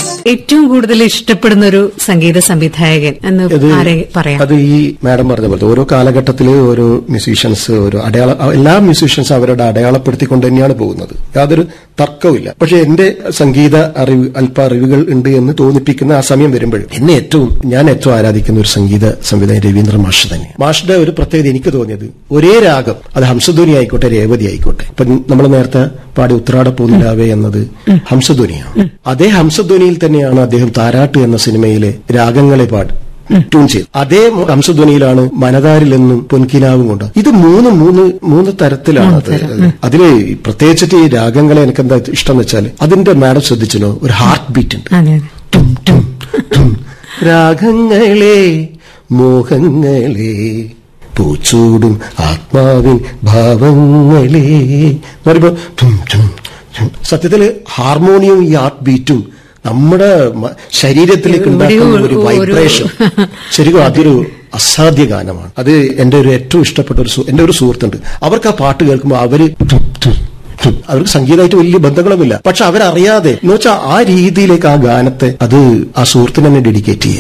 ഏറ്റവും കൂടുതൽ ഇഷ്ടപ്പെടുന്ന ഒരു സംഗീത സംവിധായകൻ എന്ന് ഇത് ആരെ പറയാം അത് ഈ മാഡം പറഞ്ഞ പോലെ ഓരോ കാലഘട്ടത്തില് ഓരോ മ്യൂസീഷ്യൻസ് ഓരോ അടയാള എല്ലാ മ്യൂസീഷ്യൻസ് അവരുടെ അടയാളപ്പെടുത്തിക്കൊണ്ട് തന്നെയാണ് പോകുന്നത് യാതൊരു തർക്കവുമില്ല പക്ഷെ എന്റെ സംഗീത അറിവ് അല്പ അറിവുകൾ ഉണ്ട് എന്ന് തോന്നിപ്പിക്കുന്ന ആ സമയം വരുമ്പോൾ എന്നെ ഏറ്റവും ഞാൻ ഏറ്റവും ആരാധിക്കുന്ന ഒരു സംഗീത സംവിധായകൻ രവീന്ദ്ര മാഷ് തന്നെ മാഷിന്റെ ഒരു പ്രത്യേകത എനിക്ക് തോന്നിയത് ഒരേ രാഗം അത് ഹംസധ്വനി ആയിക്കോട്ടെ രേവതി ആയിക്കോട്ടെ ഇപ്പൊ നമ്മൾ നേരത്തെ പാടി ഉത്രാട പൂനിലാവേ എന്നത് ഹംസധ്വനിയാണ് അതേ ഹംസധ്വനിയിൽ തന്നെയാണ് അദ്ദേഹം താരാട്ട് എന്ന സിനിമയിലെ രാഗങ്ങളെ പാട് ട്യൂൺ ചെയ്തു അതേ ഹംസധ്വനിയിലാണ് മനതാരിൽ എന്നും പൊൻകിനാവും കൊണ്ട് ഇത് മൂന്ന് മൂന്ന് മൂന്ന് തരത്തിലാണ് അത് അതില് പ്രത്യേകിച്ചിട്ട് ഈ രാഗങ്ങളെ എനിക്ക് എന്താ ഇഷ്ടം എന്ന് വെച്ചാൽ അതിന്റെ മാഡം ശ്രദ്ധിച്ചല്ലോ ഒരു ഹാർട്ട് ബീറ്റ് ഉണ്ട് അതെ ടും, ടും, ടും. രാഗങ്ങളെ മോഹങ്ങളെ പൂച്ചൂടും ആത്മാവിൻ ഭാവങ്ങളെ എന്ന് പറയുമ്പോ ടും, ടും, ടും. സത്യത്തില് ഹാർമോണിയം ഈ ഹാർട്ട് ബീറ്റും നമ്മുടെ മ- ശരീരത്തിലേക്ക് ഉണ്ടാക്കുന്ന ഒരു ഒരു- വൈബ്രേഷൻ ശരിക്കും അതൊരു അസാധ്യ ഗാനമാണ് അത് എന്റെ ഒരു ഏറ്റവും ഇഷ്ടപ്പെട്ട ഒരു സു- എന്റെ ഒരു സുഹൃത്തുണ്ട് അവർക്ക് ആ പാട്ട് കേൾക്കുമ്പോൾ അവര് ടും, ടും, ടും. അവർക്ക് സംഗീതമായിട്ട് വലിയ ബന്ധങ്ങളുമില്ല പക്ഷെ അവരറിയാതെ എന്ന് വെച്ചാൽ ആ രീതിയിലേക്ക് ആ ഗാനത്തെ അത് ആ സുഹൃത്തിന് തന്നെ ഡെഡിക്കേറ്റ് ചെയ്യുക